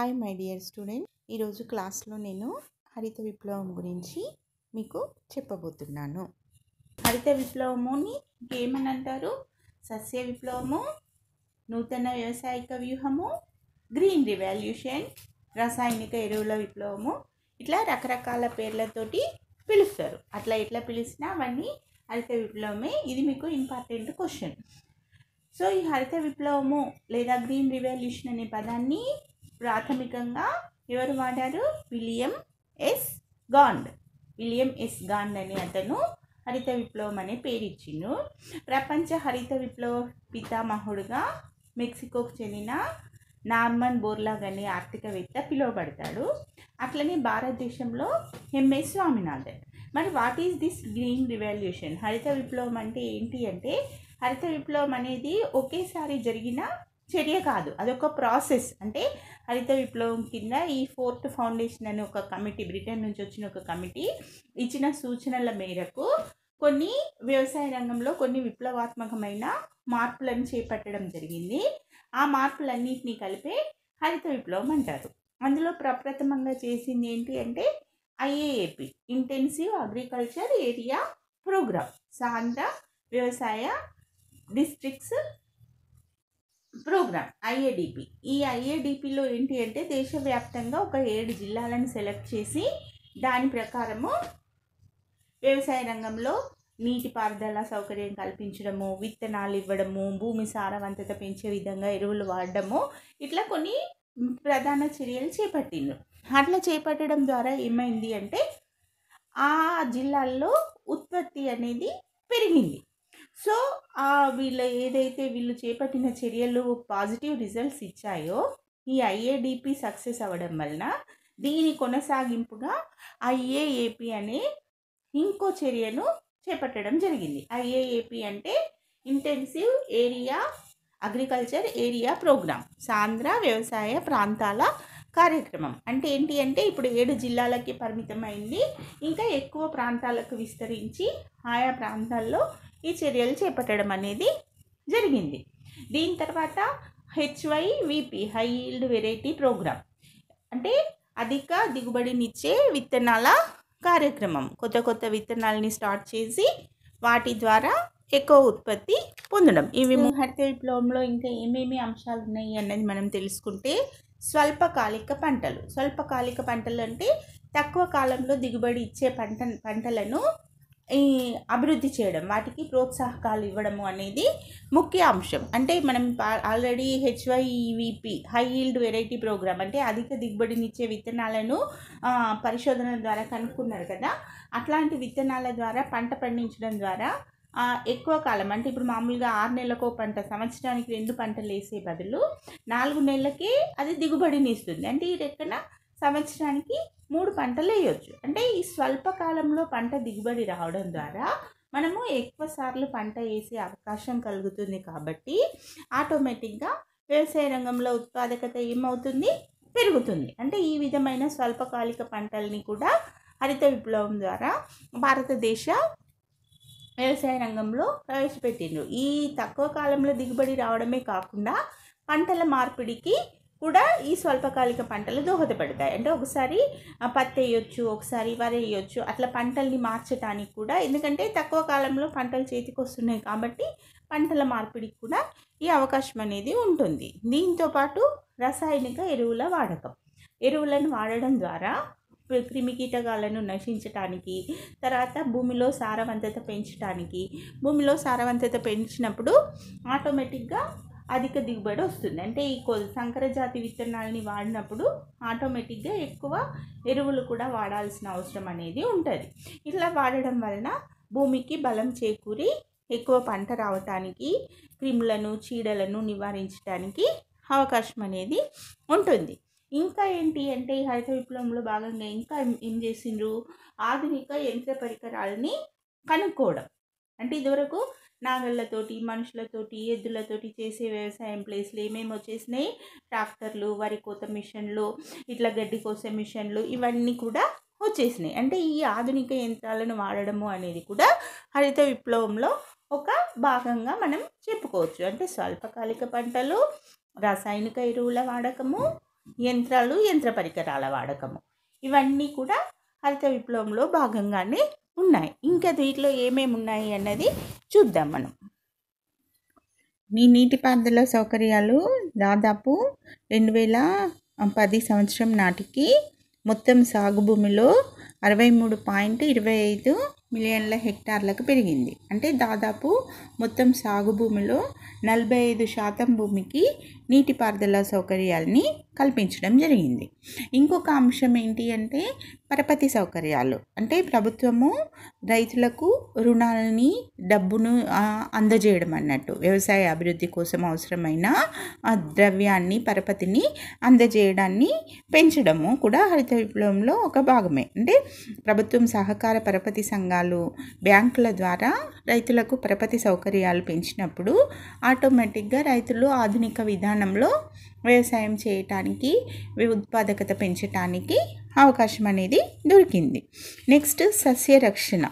hi my dear student ఈరోజు క్లాస్లో నేను హరిత విప్లవం గురించి మీకు చెప్పబోతున్నాను హరిత విప్లవముని ఏమని అంటారు సస్య విప్లవము నూతన వ్యవసాయక వ్యూహము గ్రీన్ రివాల్యూషన్ రసాయనిక ఎరువుల విప్లవము ఇట్లా రకరకాల పేర్లతోటి పిలుస్తారు అట్లా ఎట్లా పిలిచినా అవన్నీ హరిత విప్లవమే ఇది మీకు ఇంపార్టెంట్ క్వశ్చన్ సో ఈ హరిత విప్లవము లేదా గ్రీన్ రివల్యూషన్ అనే పదాన్ని ప్రాథమికంగా ఎవరు వాడారు William S Gaud William S Gaud అనే అతను హరిత విప్లవం అనే పేరు ఇచ్చిండు ప్రపంచ హరిత విప్లవ పితామహుడుగా మెక్సికోకు చెందిన నార్మన్ బోర్లాగ్ అనే ఆర్థికవేత్త పిలువబడతాడు అట్లనే భారతదేశంలో ఎంఎస్ స్వామినాథన్ మరి what is this green revolution హరిత విప్లవం అంటే ఏంటి అంటే హరిత విప్లవం అనేది ఒకేసారి జరిగిన చర్య కాదు అదొక ప్రాసెస్ అంటే హరిత విప్లవం కింద ఈ ఫోర్త్ ఫౌండేషన్ అనే ఒక కమిటీ బ్రిటన్ నుంచి వచ్చిన ఒక కమిటీ ఇచ్చిన సూచనల మేరకు కొన్ని వ్యవసాయ రంగంలో కొన్ని విప్లవాత్మకమైన మార్పులను చేపట్టడం జరిగింది ఆ మార్పులన్నింటినీ కలిపే హరిత విప్లవం అంటారు అందులో ప్రప్రథమంగా చేసింది ఏంటి అంటే IAAP intensive agriculture area programme సాంద్ర వ్యవసాయ డిస్ట్రిక్ట్స్ ప్రోగ్రామ్ ఐఏడిపి ఈ ఐఏడిపిలో ఏంటి అంటే దేశవ్యాప్తంగా ఒక ఏడు జిల్లాలను సెలెక్ట్ చేసి దాని ప్రకారము వ్యవసాయ రంగంలో నీటిపారుదల సౌకర్యం కల్పించడము విత్తనాలు ఇవ్వడము భూమి సారవంతత పెంచే విధంగా ఎరువులు వాడడము ఇట్లా కొన్ని ప్రధాన చర్యలు చేపట్టిండ్రు అట్లా చేపట్టడం ద్వారా ఏమైంది అంటే ఆ జిల్లాల్లో ఉత్పత్తి అనేది పెరిగింది సో ఆ వీళ్ళ ఏదైతే వీళ్ళు చేపట్టిన చర్యలు పాజిటివ్ రిజల్ట్స్ ఇచ్చాయో ఈ ఐఏడిపి సక్సెస్ అవ్వడం వలన దీని కొనసాగింపుగా ఐఏఏపి అనే ఇంకో చర్యను చేపట్టడం జరిగింది ఐఏఏపి అంటే intensive area agriculture area programme సాంద్ర వ్యవసాయ ప్రాంతాల కార్యక్రమం అంటే ఏంటి అంటే ఇప్పుడు ఏడు జిల్లాలకి పరిమితమైంది ఇంకా ఎక్కువ ప్రాంతాలకు విస్తరించి ఆయా ప్రాంతాల్లో ఈ చర్యలు చేపట్టడం అనేది జరిగింది దీని తర్వాత HY VP high yield variety programme అంటే అధిక దిగుబడినిచ్చే విత్తనాల కార్యక్రమం కొత్త కొత్త విత్తనాలని స్టార్ట్ చేసి వాటి ద్వారా ఎక్కువ ఉత్పత్తి పొందడం ఇవి హరిత విప్లవంలో ఇంకా ఏమేమి అంశాలు ఉన్నాయి అన్నది మనం తెలుసుకుంటే స్వల్పకాలిక పంటలు స్వల్పకాలిక పంటలు అంటే తక్కువ కాలంలో దిగుబడి ఇచ్చే పంట పంటలను ఈ అభివృద్ధి చేయడం వాటికి ప్రోత్సాహకాలు ఇవ్వడము అనేది ముఖ్య అంశం అంటే మనం already HYVP high yield variety programme అంటే అధిక దిగుబడినిచ్చే విత్తనాలను పరిశోధన ద్వారా కనుక్కున్నారు కదా అట్లాంటి విత్తనాల ద్వారా పంట పండించడం ద్వారా ఎక్కువ కాలం అంటే ఇప్పుడు మామూలుగా ఆరు నెలలకో పంట సంవత్సరానికి రెండు పంటలు వేసే బదులు నాలుగు నెలలకే అది దిగుబడిని ఇస్తుంది అంటే ఈ రెక్కన సంవత్సరానికి మూడు పంటలు వేయొచ్చు అంటే ఈ స్వల్పకాలంలో పంట దిగుబడి రావడం ద్వారా మనము ఎక్కువ సార్లు పంట వేసే అవకాశం కలుగుతుంది కాబట్టి ఆటోమేటిక్గా వ్యవసాయ రంగంలో ఉత్పాదకత ఏమవుతుంది పెరుగుతుంది అంటే ఈ విధమైన స్వల్పకాలిక పంటల్ని కూడా హరిత విప్లవం ద్వారా భారతదేశ వ్యవసాయ రంగంలో ప్రవేశపెట్టిండ్రు ఈ తక్కువ కాలంలో దిగుబడి రావడమే కాకుండా పంటల మార్పిడికి కూడా ఈ స్వల్పకాలిక పంటలు దోహదపడతాయి అంటే ఒకసారి పత్తి వేయొచ్చు ఒకసారి వరి వేయొచ్చు అట్లా పంటల్ని మార్చడానికి కూడా ఎందుకంటే తక్కువ కాలంలో పంటలు చేతికి వస్తున్నాయి కాబట్టి పంటల మార్పిడికి కూడా ఈ అవకాశం అనేది ఉంటుంది దీంతోపాటు రసాయనిక ఎరువుల వాడకం ఎరువులను వాడడం ద్వారా క్రిమికీటకాలను నశించటానికి తర్వాత భూమిలో సారవంతత పెంచడానికి భూమిలో సారవంతత పెంచినప్పుడు ఆటోమేటిక్గా అధిక దిగుబడి వస్తుంది అంటే ఈ సంకరజాతి విత్తనాలని వాడినప్పుడు ఆటోమేటిక్గా ఎక్కువ ఎరువులు కూడా వాడాల్సిన అవసరం అనేది ఉంటుంది ఇట్లా వాడడం వలన భూమికి బలం చేకూరి ఎక్కువ పంట రావటానికి క్రిములను చీడలను నివారించడానికి అవకాశం అనేది ఉంటుంది ఇంకా ఏంటి అంటే ఈ హరిత విప్లవంలో భాగంగా ఇంకా ఏం చేసిండ్రు ఆధునిక యంత్ర పరికరాలని కనుక్కోవడం అంటే ఇదివరకు నాగళ్ళతోటి మనుషులతోటి ఎద్దులతోటి చేసే వ్యవసాయం ప్లేస్లు ఏమేమి వచ్చేసినాయి ట్రాక్టర్లు వరి కోత మిషన్లు ఇట్లా గడ్డి కోసే మిషన్లు ఇవన్నీ కూడా వచ్చేసినాయి అంటే ఈ ఆధునిక యంత్రాలను వాడడము అనేది కూడా హరిత విప్లవంలో ఒక భాగంగా మనం చెప్పుకోవచ్చు అంటే స్వల్పకాలిక పంటలు రాసాయనిక ఎరువుల వాడకము యంత్రాలు యంత్ర పరికరాల వాడకము ఇవన్నీ కూడా హరిత విప్లవంలో భాగంగానే ఉన్నాయి ఇంకా వీటిలో ఏమేమి ఉన్నాయి అన్నది చూద్దాం మనం ఈ నీటిపారుదల సౌకర్యాలు దాదాపు రెండు వేల పది సంవత్సరం నాటికి మొత్తం సాగు భూమిలో అరవై మూడు పాయింట్ ఇరవై ఐదు మిలియన్ల హెక్టార్లకు పెరిగింది అంటే దాదాపు మొత్తం సాగు భూమిలో నలభై ఐదు శాతం భూమికి నీటిపారుదల సౌకర్యాలని కల్పించడం జరిగింది ఇంకొక అంశం ఏంటి అంటే పరపతి సౌకర్యాలు అంటే ప్రభుత్వము రైతులకు రుణాలని డబ్బును ఆ, అందజేయడం అన్నట్టు వ్యవసాయ అభివృద్ధి కోసం అవసరమైన ఆ ద్రవ్యాన్ని పరపతిని అందజేయడాన్ని పెంచడము కూడా హరిత విప్లవంలో ఒక భాగమే అంటే ప్రభుత్వం సహకార పరపతి సంఘాలు బ్యాంకుల ద్వారా రైతులకు పరపతి సౌకర్యాలు పెంచినప్పుడు ఆటోమేటిక్గా రైతులు ఆధునిక విధానంలో వ్యవసాయం చేయటానికి వి- ఉత్పాదకత పెంచటానికి అవకాశం అనేది దొరికింది నెక్స్ట్ సస్యరక్షణ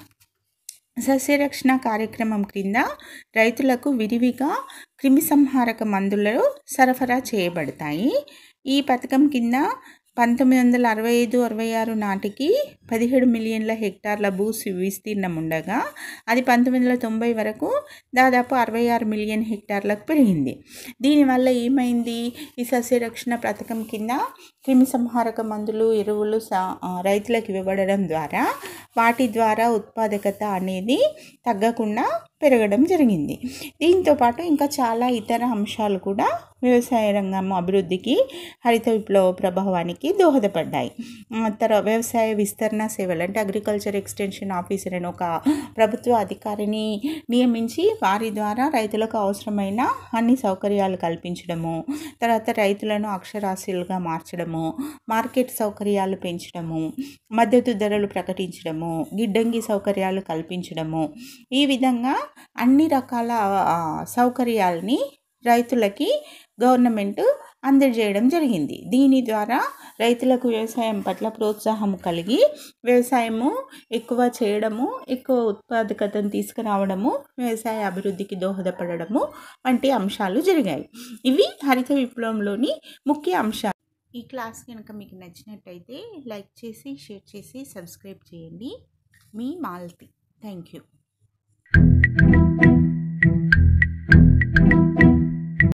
సస్యరక్షణ కార్యక్రమం క్రింద రైతులకు విరివిగా క్రిమిసంహారక మందులు సరఫరా చేయబడతాయి ఈ పథకం కింద పంతొమ్మిది వందల అరవై ఐదు అరవై ఆరు నాటికి పదిహేడు మిలియన్ల హెక్టార్ల భూ సి- విస్తీర్ణం ఉండగా అది పంతొమ్మిది వందల తొంభై వరకు దాదాపు అరవై ఆరు మిలియన్ హెక్టార్లకు పెరిగింది దీనివల్ల ఏమైంది ఈ సస్యరక్షణ పథకం కింద క్రిమిసంహారక మందులు ఎరువులు సా- ఆ, రైతులకు ఇవ్వబడడం ద్వారా వాటి ద్వారా ఉత్పాదకత అనేది తగ్గకుండా పెరగడం జరిగింది దీంతో పాటు ఇంకా చాలా ఇతర అంశాలు కూడా వ్యవసాయ రంగం అభివృద్ధికి హరిత విప్లవ ప్రభావానికి దోహదపడ్డాయి ఆ, తర వ్యవసాయ విస్తరణ సేవలు అంటే అగ్రికల్చర్ ఎక్స్టెన్షన్ ఆఫీసర్ అని ఒక ప్రభుత్వ అధికారిని నియమించి వారి ద్వారా రైతులకు అవసరమైన అన్ని సౌకర్యాలు కల్పించడము తర్వాత రైతులను అక్షరాస్యులుగా మార్చడము మార్కెట్ సౌకర్యాలు పెంచడము మద్దతు ధరలు ప్రకటించడము గిడ్డంగి సౌకర్యాలు కల్పించడము ఈ విధంగా అన్ని రకాల ఆ, సౌకర్యాలని రైతులకి గవర్నమెంట్ అందజేయడం జరిగింది దీని ద్వారా రైతులకు వ్యవసాయం పట్ల ప్రోత్సాహం కలిగి వ్యవసాయము ఎక్కువ చేయడము ఎక్కువ ఉత్పాదకతను తీసుకురావడము వ్యవసాయ అభివృద్ధికి దోహదపడము వంటి అంశాలు జరిగాయి ఇవి హరిత విప్లవంలోని ముఖ్య అంశాలు ఈ క్లాస్ కనుక మీకు నచ్చినట్టయితే లైక్ చేసి షేర్ చేసి సబ్స్క్రైబ్ చేయండి మీ మాలతి థ్యాంక్ యూ